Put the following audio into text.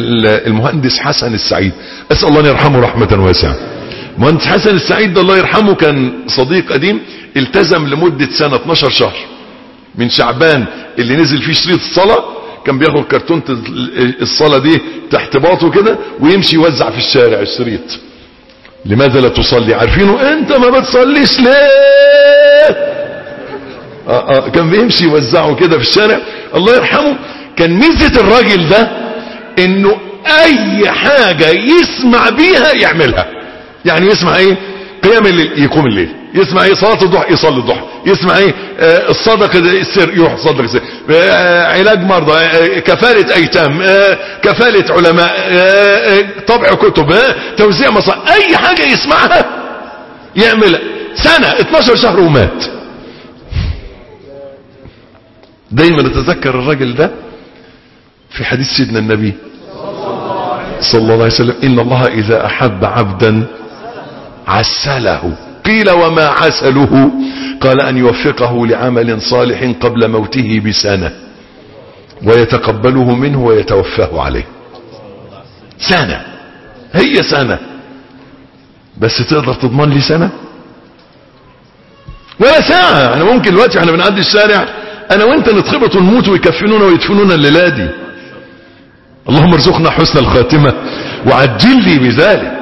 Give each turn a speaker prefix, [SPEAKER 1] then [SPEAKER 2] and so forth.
[SPEAKER 1] المهندس حسن السعيد اسال الله ان يرحمه رحمه واسعه المهندس حسن السعيد ده الله يرحمه كان صديق قديم التزم لمده سنه 12 شهر من شعبان اللي نزل فيه شريط الصلاه كان بياخد كرتونه الصلاه دي تحت باطه كده ويمشي يوزع في الشارع الشريط لماذا لا تصلي عارفينه انت ما بتصليش ليه آه آه كان بيمشي يوزعه كده في الشارع الله يرحمه كان ميزة الراجل ده انه اي حاجة يسمع بيها يعملها يعني يسمع ايه قيام الليل يقوم الليل يسمع ايه صلاة الضحى يصلي الضحى يسمع ايه آه الصدقة السر يروح صدق السر آه علاج مرضى آه كفالة ايتام آه كفالة علماء آه طبع كتب آه توزيع مصائب اي حاجة يسمعها يعملها سنة 12 شهر ومات دايما نتذكر الرجل ده في حديث سيدنا النبي صلى الله عليه وسلم إن الله إذا أحب عبدا عسله قيل وما عسله قال أن يوفقه لعمل صالح قبل موته بسنة ويتقبله منه ويتوفاه عليه سنة هي سنة بس تقدر تضمن لي سنة ولا ساعة احنا ممكن دلوقتي احنا بنعدي الشارع انا وانت نتخبط ونموت ويكفنونا ويدفنونا الليلة دي اللهم ارزقنا حسن الخاتمة وعجل لي بذلك